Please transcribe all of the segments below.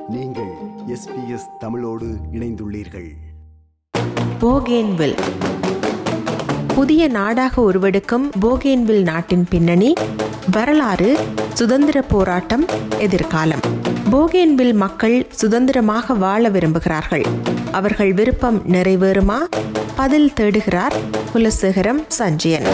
நீங்கள் எஸ்பிஎஸ் தமிழோடு இணைந்துள்ளீர்கள் போகேன்வில் புதிய நாடாக உருவெடுக்கும் போகேன்வில் நாட்டின் பின்னணி வரலாறு சுதந்திர போராட்டம் எதிர்காலம் போகேன்வில் மக்கள் சுதந்திரமாக வாழ விரும்புகிறார்கள் அவர்கள் விருப்பம் நிறைவேறுமா பதில் தேடுகிறார் குலசேகரம் சஞ்சயன்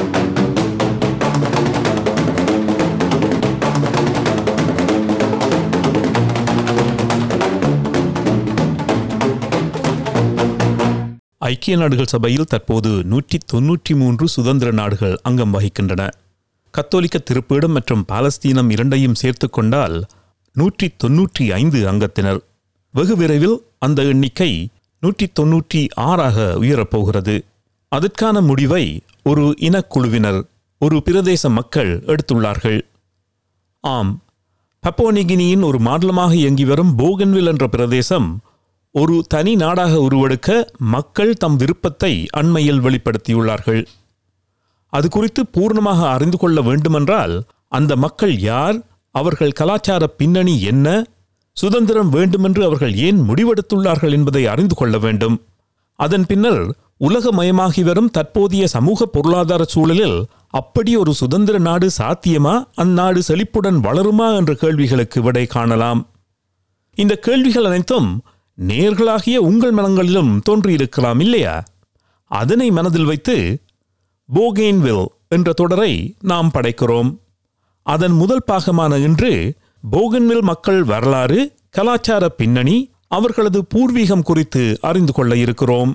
ஐக்கிய நாடுகள் சபையில் தற்போது நூற்றி தொன்னூற்றி மூன்று சுதந்திர நாடுகள் அங்கம் வகிக்கின்றன கத்தோலிக்க திருப்பீடம் மற்றும் பாலஸ்தீனம் இரண்டையும் சேர்த்து கொண்டால் நூற்றி தொன்னூற்றி ஐந்து அங்கத்தினர் வெகு விரைவில் அந்த எண்ணிக்கை நூற்றி தொன்னூற்றி ஆறாக உயரப்போகிறது அதற்கான முடிவை ஒரு இனக்குழுவினர் ஒரு பிரதேச மக்கள் எடுத்துள்ளார்கள் ஆம் பப்போனிகினியின் ஒரு மாநிலமாக இயங்கி வரும் போகன்வில் என்ற பிரதேசம் ஒரு தனி நாடாக உருவெடுக்க மக்கள் தம் விருப்பத்தை அண்மையில் வெளிப்படுத்தியுள்ளார்கள் அது குறித்து பூர்ணமாக அறிந்து கொள்ள வேண்டுமென்றால் அந்த மக்கள் யார் அவர்கள் கலாச்சார பின்னணி என்ன சுதந்திரம் வேண்டுமென்று அவர்கள் ஏன் முடிவெடுத்துள்ளார்கள் என்பதை அறிந்து கொள்ள வேண்டும் அதன் பின்னர் உலகமயமாகி வரும் தற்போதைய சமூக பொருளாதார சூழலில் அப்படி ஒரு சுதந்திர நாடு சாத்தியமா அந்நாடு செழிப்புடன் வளருமா என்ற கேள்விகளுக்கு விடை காணலாம் இந்த கேள்விகள் அனைத்தும் நேர்களாகிய உங்கள் மனங்களிலும் தோன்றியிருக்கலாம் இல்லையா அதனை மனதில் வைத்து போகேன்வில் என்ற தொடரை நாம் படைக்கிறோம் அதன் முதல் பாகமான இன்று போகன்வில் மக்கள் வரலாறு கலாச்சார பின்னணி அவர்களது பூர்வீகம் குறித்து அறிந்து கொள்ள இருக்கிறோம்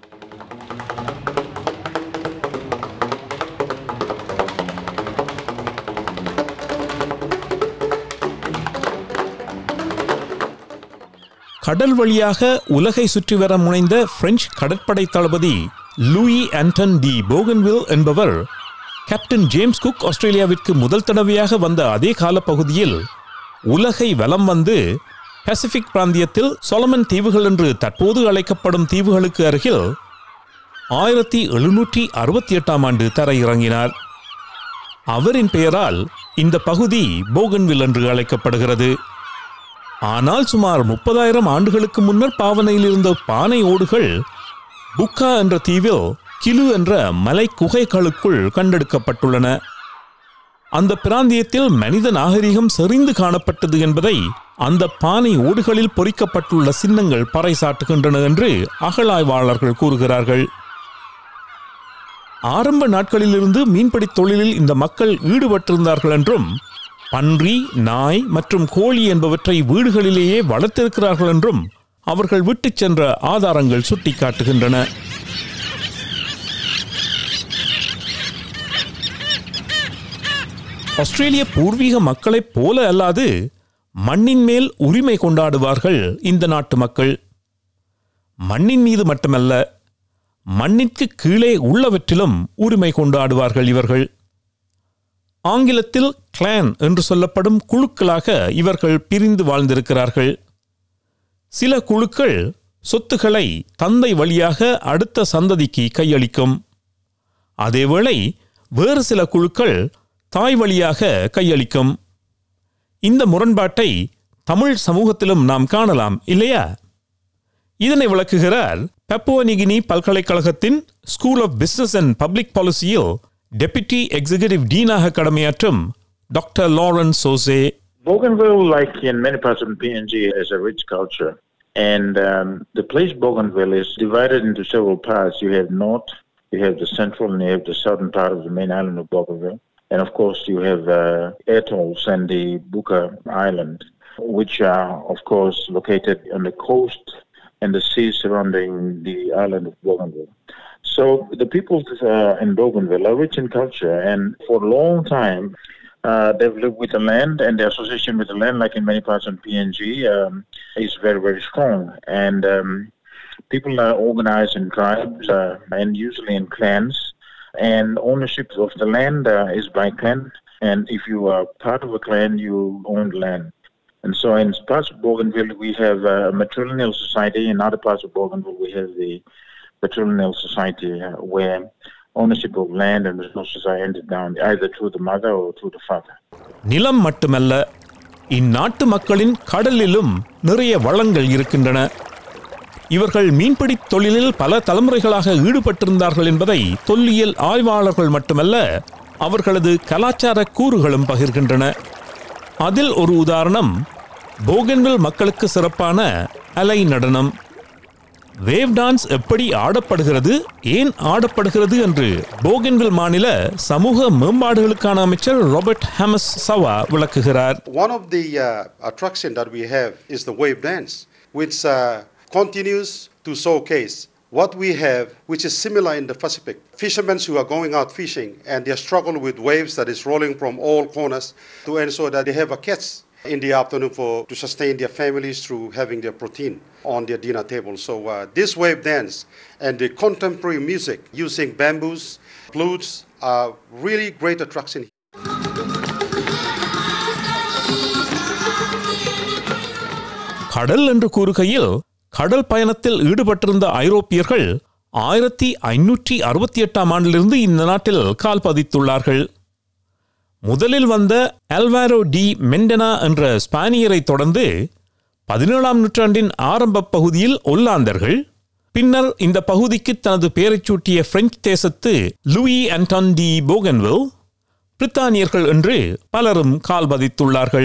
கடல் வழியாக உலகை சுற்றி வர முனைந்த பிரெஞ்சு கடற்படை தளபதி லூயி ஆண்டன் டி போகன்வில் என்பவர் கேப்டன் ஜேம்ஸ் குக் ஆஸ்திரேலியாவிற்கு முதல் தடவையாக வந்த அதே காலப்பகுதியில் உலகை வலம் வந்து பசிபிக் பிராந்தியத்தில் சொலமன் தீவுகள் என்று தற்போது அழைக்கப்படும் தீவுகளுக்கு அருகில் ஆயிரத்தி எழுநூற்றி அறுபத்தி எட்டாம் ஆண்டு தரையிறங்கினார் அவரின் பெயரால் இந்த பகுதி போகன்வில் என்று அழைக்கப்படுகிறது ஆனால் சுமார் முப்பதாயிரம் ஆண்டுகளுக்கு முன்னர் பாவனையில் இருந்த பானை ஓடுகள் புக்கா என்ற தீவில் கிலு என்ற மலை குகைகளுக்குள் கண்டெடுக்கப்பட்டுள்ளன அந்த பிராந்தியத்தில் மனித நாகரிகம் செறிந்து காணப்பட்டது என்பதை அந்த பானை ஓடுகளில் பொறிக்கப்பட்டுள்ள சின்னங்கள் பறைசாட்டுகின்றன என்று அகழாய்வாளர்கள் கூறுகிறார்கள் ஆரம்ப நாட்களிலிருந்து மீன்பிடி தொழிலில் இந்த மக்கள் ஈடுபட்டிருந்தார்கள் என்றும் பன்றி நாய் மற்றும் கோழி என்பவற்றை வீடுகளிலேயே வளர்த்திருக்கிறார்கள் என்றும் அவர்கள் விட்டுச் சென்ற ஆதாரங்கள் சுட்டிக்காட்டுகின்றன ஆஸ்திரேலிய பூர்வீக மக்களைப் போல அல்லாது மண்ணின் மேல் உரிமை கொண்டாடுவார்கள் இந்த நாட்டு மக்கள் மண்ணின் மீது மட்டுமல்ல மண்ணிற்கு கீழே உள்ளவற்றிலும் உரிமை கொண்டாடுவார்கள் இவர்கள் ஆங்கிலத்தில் கிளான் என்று சொல்லப்படும் குழுக்களாக இவர்கள் பிரிந்து வாழ்ந்திருக்கிறார்கள் சில குழுக்கள் சொத்துக்களை தந்தை வழியாக அடுத்த சந்ததிக்கு கையளிக்கும் அதேவேளை வேறு சில குழுக்கள் தாய் வழியாக கையளிக்கும் இந்த முரண்பாட்டை தமிழ் சமூகத்திலும் நாம் காணலாம் இல்லையா இதனை விளக்குகிறார் பெப்போனிகினி பல்கலைக்கழகத்தின் school of business and public பாலிசியில் டெபுட்டி எக்ஸிகியூட்டிவ் டீனாக கடமையாற்றும் டாக்டர் லாரன்ஸ் சோசே Bougainville, like in many parts of PNG, is a rich culture. And um, the place Bougainville is divided into several parts. You have north, you have the central, and you have the southern part of the main island of Bougainville. And of course, you have uh, atolls and the Buka Island, which are, of course, located on the coast and the sea surrounding the island of Bougainville. So the people uh, in Bougainville are rich in culture, and for a long time, uh, they've lived with the land, and the association with the land, like in many parts of PNG, um, is very, very strong. And um, people are organized in tribes uh, and usually in clans, and ownership of the land uh, is by clan. And if you are part of a clan, you own land. And so in parts of Bougainville, we have a matrilineal society. In other parts of Bougainville, we have the patrilineal society uh, where ownership of land and resources are handed down either through the mother or through the father. நிலம் மட்டுமல்ல இந்நாட்டு மக்களின் கடலிலும் நிறைய வளங்கள் இருக்கின்றன இவர்கள் மீன்பிடி தொழிலில் பல தலைமுறைகளாக ஈடுபட்டிருந்தார்கள் என்பதை தொல்லியல் ஆய்வாளர்கள் மட்டுமல்ல அவர்களது கலாச்சார கூறுகளும் பகிர்கின்றன அதில் ஒரு உதாரணம் போகன்வில் மக்களுக்கு சிறப்பான அலை நடனம் வேவ் டான்ஸ் எப்படி ஆடப்படுகிறது ஏன் ஆடப்படுகிறது என்று போகன்வில் மாநில சமூக மேம்பாடுகளுக்கான அமைச்சர் ராபர்ட் ஹாமஸ் சவா விளக்குகிறார் One of the uh, attraction that we have is the wave dance, which uh, continues to showcase what we have, which is similar in the Pacific. Fishermen who are going out fishing and they struggle with waves that is rolling from all corners to ensure that they have a catch in the afternoon for to sustain their families through having their protein on their dinner table. So uh, this wave dance and the contemporary music using bamboos, flutes are really great attraction கடல் என்று கூறுகையில் கடல் பயணத்தில் ஈடுபட்டிருந்த ஐரோப்பியர்கள் ஆயிரத்தி ஐநூற்றி அறுபத்தி எட்டாம் ஆண்டிலிருந்து இந்த நாட்டில் கால் பதித்துள்ளார்கள் முதலில் வந்த அல்வாரோ டி மெண்டனா என்ற ஸ்பானியரை தொடர்ந்து பதினேழாம் நூற்றாண்டின் ஆரம்ப பகுதியில் ஒல்லாந்தர்கள் பின்னர் இந்த பகுதிக்கு தனது பெயரைச் சூட்டிய பிரெஞ்சு தேசத்து லூயி அண்டான் டி போகன்வில் பிரித்தானியர்கள் என்று பலரும் கால் பதித்துள்ளார்கள்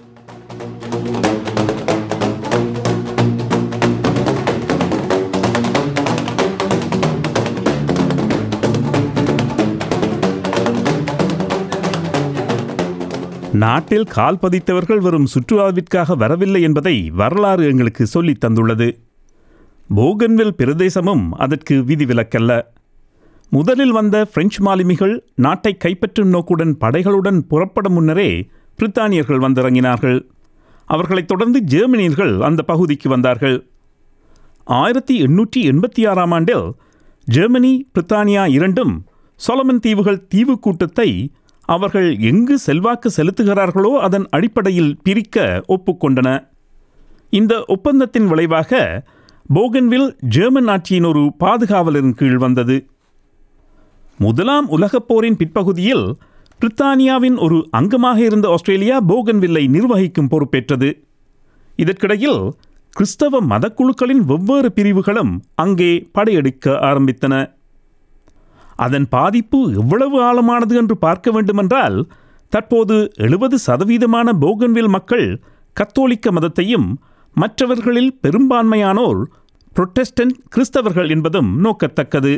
நாட்டில் கால் பதித்தவர்கள் வெறும் சுற்றுலாவிற்காக வரவில்லை என்பதை வரலாறு எங்களுக்கு சொல்லித் தந்துள்ளது போகன்வில் பிரதேசமும் அதற்கு விதிவிலக்கல்ல முதலில் வந்த பிரெஞ்சு மாலுமிகள் நாட்டை கைப்பற்றும் நோக்குடன் படைகளுடன் புறப்படும் முன்னரே பிரித்தானியர்கள் வந்திறங்கினார்கள் அவர்களைத் தொடர்ந்து ஜெர்மனியர்கள் அந்த பகுதிக்கு வந்தார்கள் ஆயிரத்தி எண்ணூற்றி எண்பத்தி ஆறாம் ஆண்டில் ஜெர்மனி பிரித்தானியா இரண்டும் சொலமன் தீவுகள் தீவு கூட்டத்தை அவர்கள் எங்கு செல்வாக்கு செலுத்துகிறார்களோ அதன் அடிப்படையில் பிரிக்க ஒப்புக்கொண்டன இந்த ஒப்பந்தத்தின் விளைவாக போகன்வில் ஜெர்மன் ஆட்சியின் ஒரு பாதுகாவலரின் கீழ் வந்தது முதலாம் உலகப் போரின் பிற்பகுதியில் பிரித்தானியாவின் ஒரு அங்கமாக இருந்த ஆஸ்திரேலியா போகன்வில்லை நிர்வகிக்கும் பொறுப்பேற்றது இதற்கிடையில் கிறிஸ்தவ மதக்குழுக்களின் வெவ்வேறு பிரிவுகளும் அங்கே படையெடுக்க ஆரம்பித்தன அதன் பாதிப்பு எவ்வளவு ஆழமானது என்று பார்க்க வேண்டுமென்றால் தற்போது எழுபது சதவீதமான போகன்வில் மக்கள் கத்தோலிக்க மதத்தையும் மற்றவர்களில் பெரும்பான்மையானோர் புரொட்டஸ்டன்ட் கிறிஸ்தவர்கள் என்பதும் நோக்கத்தக்கது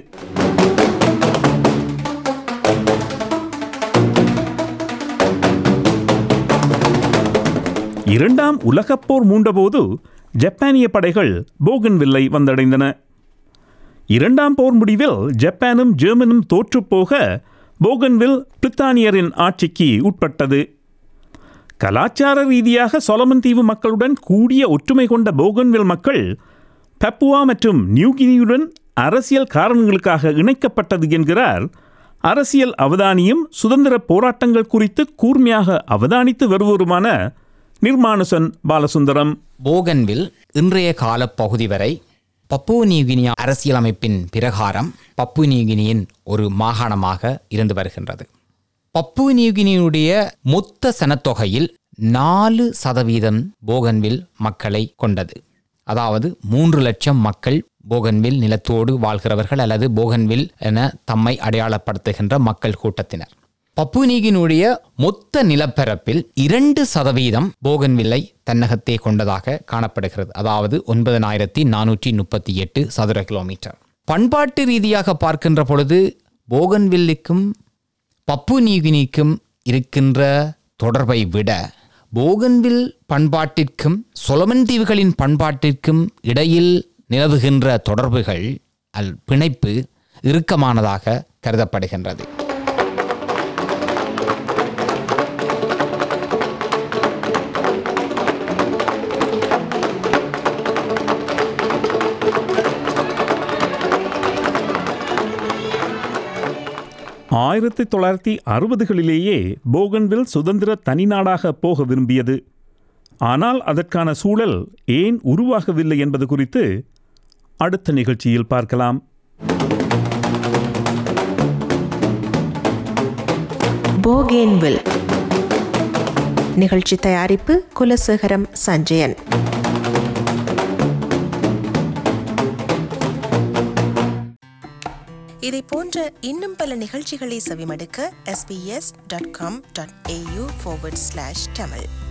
இரண்டாம் உலகப் போர் மூண்டபோது ஜப்பானிய படைகள் போகன்வில்லை வந்தடைந்தன இரண்டாம் போர் முடிவில் ஜப்பானும் ஜெர்மனும் தோற்றுப்போக போகன்வில் பிரித்தானியரின் ஆட்சிக்கு உட்பட்டது கலாச்சார ரீதியாக சொலமன் தீவு மக்களுடன் கூடிய ஒற்றுமை கொண்ட போகன்வில் மக்கள் பப்புவா மற்றும் நியூகினியுடன் அரசியல் காரணங்களுக்காக இணைக்கப்பட்டது என்கிறார் அரசியல் அவதானியும் சுதந்திர போராட்டங்கள் குறித்து கூர்மையாக அவதானித்து வருவோருமான நிர்மானுசன் பாலசுந்தரம் போகன்வில் இன்றைய கால பகுதி வரை பப்பு நியூகினியா அரசியலமைப்பின் பிரகாரம் பப்பு நியூகினியின் ஒரு மாகாணமாக இருந்து வருகின்றது பப்பு நியூகினியுடைய மொத்த சனத்தொகையில் நாலு சதவீதம் போகன்வில் மக்களை கொண்டது அதாவது மூன்று லட்சம் மக்கள் போகன்வில் நிலத்தோடு வாழ்கிறவர்கள் அல்லது போகன்வில் என தம்மை அடையாளப்படுத்துகின்ற மக்கள் கூட்டத்தினர் பப்புநீகினுடைய மொத்த நிலப்பரப்பில் இரண்டு சதவீதம் போகன்வில்லை தன்னகத்தே கொண்டதாக காணப்படுகிறது அதாவது ஒன்பதனாயிரத்தி நானூற்றி முப்பத்தி எட்டு சதுர கிலோமீட்டர் பண்பாட்டு ரீதியாக பார்க்கின்ற பொழுது போகன்வில்லுக்கும் பப்பு நியூகினிக்கும் இருக்கின்ற தொடர்பை விட போகன்வில் பண்பாட்டிற்கும் சொலமன் தீவுகளின் பண்பாட்டிற்கும் இடையில் நிலவுகின்ற தொடர்புகள் அல் பிணைப்பு இறுக்கமானதாக கருதப்படுகின்றது ஆயிரத்தி தொள்ளாயிரத்தி அறுபதுகளிலேயே போகன்வில் சுதந்திர தனிநாடாக போக விரும்பியது ஆனால் அதற்கான சூழல் ஏன் உருவாகவில்லை என்பது குறித்து அடுத்த நிகழ்ச்சியில் பார்க்கலாம் போகேன்வில் நிகழ்ச்சி தயாரிப்பு குலசேகரம் சஞ்சயன் இதை போன்ற இன்னும் பல நிகழ்ச்சிகளை செவிமடுக்க sbs.com.au forward slash tamil